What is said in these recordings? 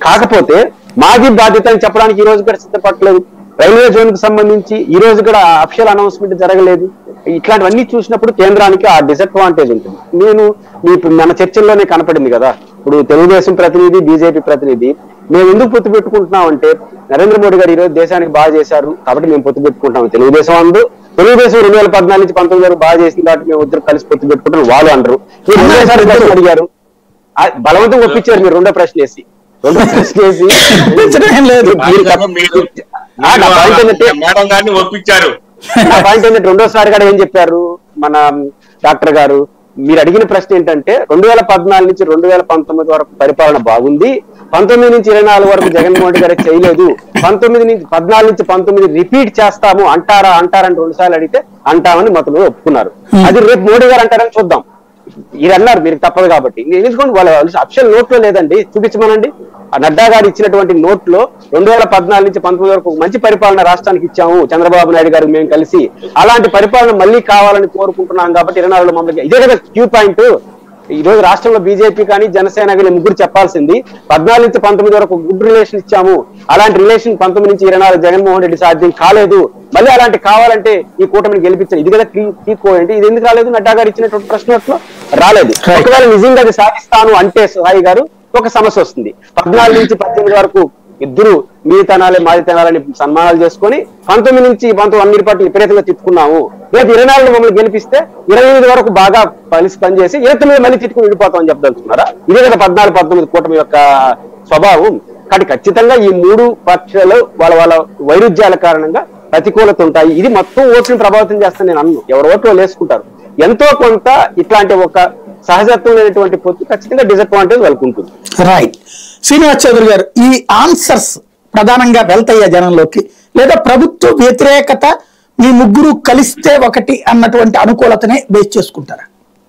కాకపోతే మాది బాధ్యత అని చెప్పడానికి ఈ రోజు కూడా సిద్ధపడలేదు రైల్వే జోన్ కు సంబంధించి ఈ రోజు కూడా అఫిషియల్ అనౌన్స్మెంట్ జరగలేదు ఇట్లాంటివన్నీ చూసినప్పుడు కేంద్రానికి ఆ డిసడ్వాంటేజ్ ఉంటుంది నేను మీ మన చర్చల్లోనే కనపడింది కదా ఇప్పుడు తెలుగుదేశం ప్రతినిధి బీజేపీ ప్రతినిధి మేము ఎందుకు పొత్తు పెట్టుకుంటున్నాం అంటే నరేంద్ర మోడీ గారు ఈ రోజు దేశానికి బాగా చేశారు కాబట్టి మేము పొత్తు పెట్టుకుంటాం తెలుగుదేశం అందు తెలుగుదేశం రెండు వేల పద్నాలుగు నుంచి పంతొమ్మిది వరకు బాగా చేసింది కాబట్టి మేము ఇద్దరు కలిసి పొత్తు పెట్టుకుంటాం వాళ్ళు అంటారు మీరు రెండోసారి ప్రశ్న అడిగారు ఆ, బలవంతంగా ఒప్పించారు మీరు రెండో ప్రశ్న వేసి రెండో ప్రశ్న వేసి ఒప్పించడం ఏం లేదు. మీరు తప్ప- మీరు ఆ, నా పాయింట్ ఏంటంటే మేడం గారిని ఒప్పించారు నా పాయింట్ ఏంటంటే రెండోసారి కూడా ఏం చెప్పారు మన డాక్టర్ గారు మీరు అడిగిన ప్రశ్న ఏంటంటే రెండు వేల పద్నాలుగు నుంచి రెండు వేల పంతొమ్మిది వరకు పరిపాలన బాగుంది పంతొమ్మిది నుంచి ఇరవై నాలుగు వరకు జగన్మోహన్ రెడ్డి గారు చేయలేదు పంతొమ్మిది నుంచి పద్నాలుగు నుంచి పంతొమ్మిది రిపీట్ చేస్తాము అంటారా అంటారని రెండు సార్లు అడిగితే అంటామని మొత్తం మీద ఒప్పుకున్నారు అది రేపు మోడీ గారు అంటారని చూద్దాం ఇది అన్నారు మీరు తప్పదు కాబట్టి నేను ఎందుకంటే వాళ్ళ అఫిషియల్ నోట్ లో లేదండి చూపించమనండి ఆ నడ్డా గారు ఇచ్చినటువంటి నోట్ లో రెండు వేల పద్నాలుగు నుంచి పంతొమ్మిది వరకు ఒక మంచి పరిపాలన రాష్ట్రానికి ఇచ్చాము చంద్రబాబు నాయుడు గారు మేము కలిసి అలాంటి పరిపాలన మళ్ళీ కావాలని కోరుకుంటున్నాం కాబట్టి ఇరవై నాలుగులో మమ్మల్ని ఇదే కదా క్యూ పాయింట్ ఈ రోజు రాష్ట్రంలో బీజేపీ కానీ జనసేన కానీ ముగ్గురు చెప్పాల్సింది పద్నాలుగు నుంచి పంతొమ్మిది వరకు గుడ్ రిలేషన్ ఇచ్చాము అలాంటి రిలేషన్ పంతొమ్మిది నుంచి ఇరవై నాలుగు జగన్మోహన్ రెడ్డి సాధ్యం కాలేదు మళ్ళీ అలాంటి కావాలంటే ఈ కూటమిని గెలిపించాలి ఇది కదా కీ పాయింట్ ఇది ఎందుకు రాలేదు నడ్డా గారు ఇచ్చినటువంటి ప్రశ్నలో రాలేదు ఒకవేళ నిజంగా అది సాధిస్తాను అంటే సాయి గారు ఒక సమస్య వస్తుంది పద్నాలుగు నుంచి పద్దెనిమిది వరకు ఇద్దరు మీ తనాలే మాది తనాలని సన్మానాలు చేసుకొని పంతొమ్మిది నుంచి పంతొమ్మిది అన్ని పాటు విపరీతంగా తిట్టుకున్నాము రేపు ఇరవై నాలుగు మమ్మల్ని గెలిపిస్తే ఇరవై ఎనిమిది వరకు బాగా కలిసి పనిచేసి ఇరవై తొమ్మిది మళ్ళీ తిట్టుకుని వెళ్ళిపోతామని చెప్పదలుచున్నారా ఇదే కదా పద్నాలుగు పంతొమ్మిది కూటమి యొక్క స్వభావం కాబట్టి ఖచ్చితంగా ఈ మూడు పక్షాలు వాళ్ళ వాళ్ళ వైరుధ్యాల కారణంగా ప్రతికూలత ఉంటాయి ఇది మొత్తం ఓట్లను ప్రభావితం చేస్తాను నేను అన్ను ఎవరు ఓట్లు వాళ్ళు వేసుకుంటారు ఎంతో కొంత ఇట్లాంటి ఒక సహజత్వమైనటువంటి పొత్తు ఖచ్చితంగా డిసప్పాయింటేజ్ వాళ్ళకు ఉంటుంది రైట్ శ్రీనివాస్ చౌదరి గారు ఈ ఆన్సర్స్ ప్రధానంగా వెళ్తాయా జనంలోకి లేదా ప్రభుత్వ వ్యతిరేకత మీ ముగ్గురు కలిస్తే ఒకటి అన్నటువంటి అనుకూలతనే బేస్ చేసుకుంటారా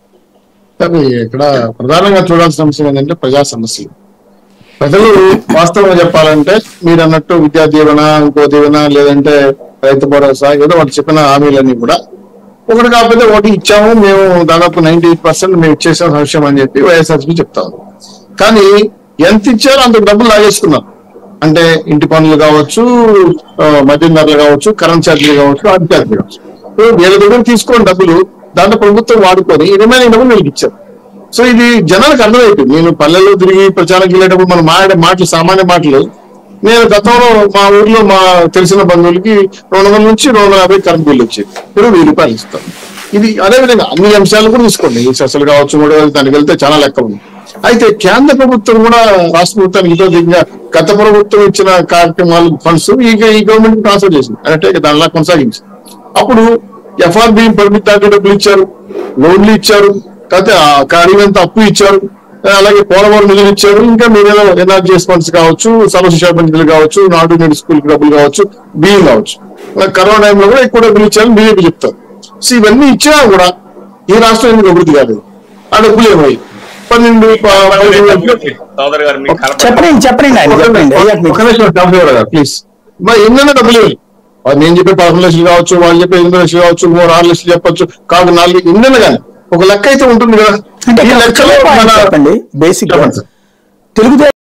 కానీ ఇక్కడ ప్రధానంగా చూడాల్సిన అంశం ఏంటంటే ప్రజా సమస్యలు ప్రజలు వాస్తవంగా చెప్పాలంటే మీరు అన్నట్టు విద్యా దీవెన ఇంకో దీవెన లేదంటే రైతు భరోసా ఏదో వాళ్ళు చెప్పిన హామీలన్నీ కూడా ఒకటి కాకపోతే ఒకటి ఇచ్చాము మేము దాదాపు నైన్టీ ఎయిట్ పర్సెంట్ మేము ఇచ్చేసాం సంక్షేమం అని చెప్పి వైఎస్ఆర్సీపీ చెప్తాము కానీ ఎంత ఇచ్చారో అంత డబ్బులు లాగేసుకున్నాం అంటే ఇంటి పనులు కావచ్చు ఆ, మద్యం ధరలు కావచ్చు కరెంట్ ఛార్జీలు కావచ్చు అన్ని ఛార్జీలు కావచ్చు సో వీళ్ళ దగ్గర తీసుకున్న డబ్బులు దాంట్లో ప్రభుత్వం వాడుకొని రిమైనింగ్ డబ్బులు వీళ్ళకి ఇచ్చారు సో ఇది జనాలకు అర్థమైపోయింది నేను పల్లెల్లో తిరిగి ప్రచారం వెళ్ళేటప్పుడు మనం మాట్లాడే మాటలు సామాన్య మాటలు నేను గతంలో మా ఊర్లో మా తెలిసిన బంధువులకి రెండు వందల నుంచి రెండు వందల యాభై కరెంట్ బిల్లు వచ్చేది ఇప్పుడు వెయ్యి రూపాయలు ఇస్తాం ఇది అదే విధంగా అన్ని అంశాలు కూడా తీసుకోండి ఈ సెస్సులు కావచ్చు మూడు వేలు దానికి వెళ్తే చాలా లెక్క ఉంది అయితే కేంద్ర ప్రభుత్వం కూడా రాష్ట్ర ప్రభుత్వానికి ఇదో దిగ్గా గత ప్రభుత్వం ఇచ్చిన కార్యక్రమాలు ఫండ్స్ ఈ ఈ గవర్నమెంట్ ట్రాన్స్ఫర్ చేసింది అంటే దానిలా కొనసాగించి అప్పుడు ఎఫ్ఆర్బి పర్మిట్ దాకా డబ్బులు ఇచ్చారు లోన్లు ఇచ్చారు కాకపోతే ఆ అడిగినంత అప్పు ఇచ్చారు అలాగే పోలవరం నిధులు ఇచ్చారు ఇంకా మీరేదో ఎన్ఆర్జీఎస్ ఫండ్స్ కావచ్చు సర్వశిక్షా నిధులు కావచ్చు నాడు నేడు స్కూల్ కి డబ్బులు కావచ్చు బియ్యం కావచ్చు అలాగే కరోనా టైంలో కూడా ఎక్కువ డబ్బులు ఇచ్చారని బీజేపీ చెప్తారు సో ఇవన్నీ ఇచ్చినా కూడా ఈ రాష్ట్రం ఎందుకు అభివృద్ధి కాలేదు ఆ డబ్బులు ఏమై పన్నెండు ప- పదిహేను సోదరు గారు మీకు కనపడ చెప్పండి చెప్పండి ఆయన చెప్పండి అయ్యాక మీకు. ఒక నిమిషం డబ్బులు ఇవ్వరా ప్లీజ్ మరి ఎన్నైనా డబ్బులు ఇవ్వాలి వాళ్ళు నేను చెప్పే పదకొండు లక్షలు కావచ్చు వాళ్ళు చెప్పే ఎనిమిది లక్షలు కావచ్చు మూడు ఆరు లక్షలు చెప్పొచ్చు కాదు నాలుగు ఎన్నైనా కానీ ఒక లెక్క అయితే ఉంటుంది కదా అంటే ఈ లెక్కలో మన చెప్పండి బేసిక్ చెప్పండి సార్. తెలుగుదేశం